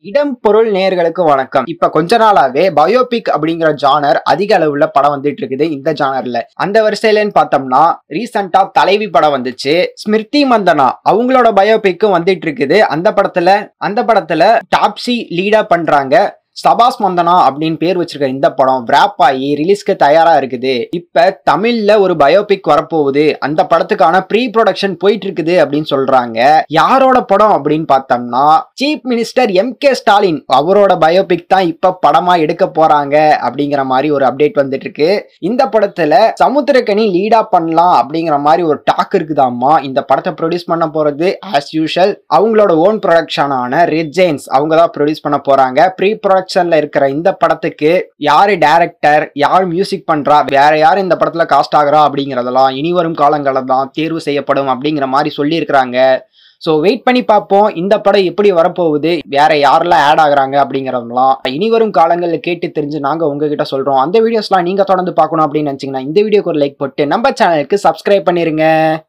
இடம் பொருள் நேயர்களுக்கு வணக்கம் இப்ப கொஞ்ச நாளாவே பயோபிக் அப்படிங்கிற ஜானர் அதிக அளவுல படம் வந்துட்டு இருக்குது இந்த ஜானர்ல அந்த வரிசையிலன்னு பார்த்தோம்னா ரீசெண்டா தலைவி படம் வந்துச்சு ஸ்மிருதி மந்தனா அவங்களோட பயோபிக்கும் வந்துட்டு இருக்குது அந்த படத்துல அந்த படத்துல டாப்ஸி லீடா பண்றாங்க சபாஸ் மந்தனா அப்படின்னு பேர் வச்சிருக்க இந்த படம் wrap ஆகி ரிலீஸ்க்கு தயாரா இருக்குது இப்ப தமிழ்ல ஒரு பயோபிக் வரப்போகுது அந்த படத்துக்கான ப்ரீ ப்ரொடக்ஷன் போயிட்டு இருக்குது அப்படின்னு சொல்றாங்க யாரோட படம் அப்படின்னு பார்த்தோம்னா chief minister M K Stalin அவரோட பயோபிக் தான் இப்ப படமா எடுக்க போறாங்க அப்படிங்கிற மாதிரி ஒரு அப்டேட் வந்துட்டு இருக்கு இந்த படத்துல சமுத்திரக்கனி லீடா பண்ணலாம் அப்படிங்கிற மாதிரி ஒரு டாக் இருக்குதாமா இந்த படத்தை ப்ரொடியூஸ் பண்ண போறது ஆஸ் யூஷுவல் அவங்களோட ஓன் ப்ரொடக்ஷனான ரெட் ஜெயின்ஸ் அவங்க தான் ப்ரொடியூஸ் பண்ண போறாங்க ப்ரீ ப்ரொடக்ஷன்ல இருக்கிற இந்த படத்துக்கு யாரு டைரக்டர் யார் மியூசிக் பண்றா வேற யார் இந்த படத்துல காஸ்ட் ஆகுறா அப்படிங்கறதெல்லாம் இனி வரும் காலங்களில் தான் தேர்வு செய்யப்படும் அப்படிங்கிற மாதிரி சொல்லியிருக்கிறாங்க ஸோ வெயிட் பண்ணி பார்ப்போம் இந்த படம் எப்படி வரப்போகுது வேற யாரெல்லாம் ஆட் ஆகுறாங்க அப்படிங்கிறதெல்லாம் இனி வரும் காலங்களில் கேட்டு தெரிஞ்சு நாங்க உங்ககிட்ட சொல்றோம் அந்த வீடியோஸ்லாம் நீங்க தொடர்ந்து பார்க்கணும் அப்படின்னு நினைச்சீங்கன்னா இந்த வீடியோக்கு ஒரு லைக் போட்டு நம்ம சேனலுக்கு சப்ஸ்கிரைப் பண்ணிருங்க